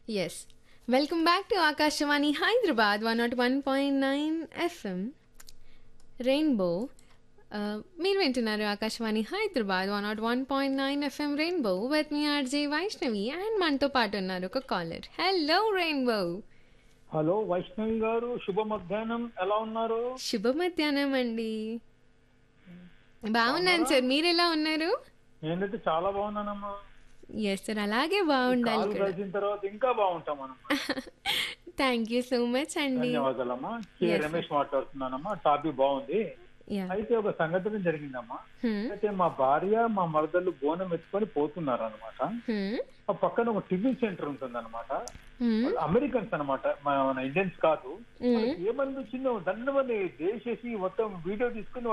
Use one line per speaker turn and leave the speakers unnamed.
yes welcome back to Akashvani Hyderabad one not one point nine FM rainbow మీరు వింటున్నారు Akashvani Hyderabad one not one point nine FM rainbow with మీ RJ Vaishnavi and మనతో పాటు ఉన్నారు ఒక caller hello rainbow
hello Vaishnavi గారు శుభ మధ్యాహ్నం ఎలా ఉన్నారు
శుభ మధ్యాహ్నం అండి బాగున్నాను సార్ మీరు ఎలా ఉన్నారు
నేనైతే చాలా బాగున్నానమ్మా
ఎస్ సార్ అలాగే బాగుండాలి
కాలు
కూడా
కలిసిన తర్వాత ఇంకా బాగుంటాం మనం
థ్యాంక్ యూ సో మచ్ అండి
ధన్యవాదాలమ్మా కే
Yes,
రమేష్ మాట్లాడుతున్నానమ్మా టాపిక్ బాగుంది
యా
అయితే ఒక సంఘటన జరిగిందమ్మా అయితే మా భార్య మా మరదలు బోనం ఎత్తుకొని పోతున్నారు అనమాట ఆ పక్కన ఒక టిఫిన్ సెంటర్ ఉంటుంది అనమాట అమెరికన్స్ అనమాట మన ఇండియన్స్ కాదు వాళ్ళకి ఏమనిపించిందో దండమని దేశేసి మొత్తం వీడియో తీసుకుని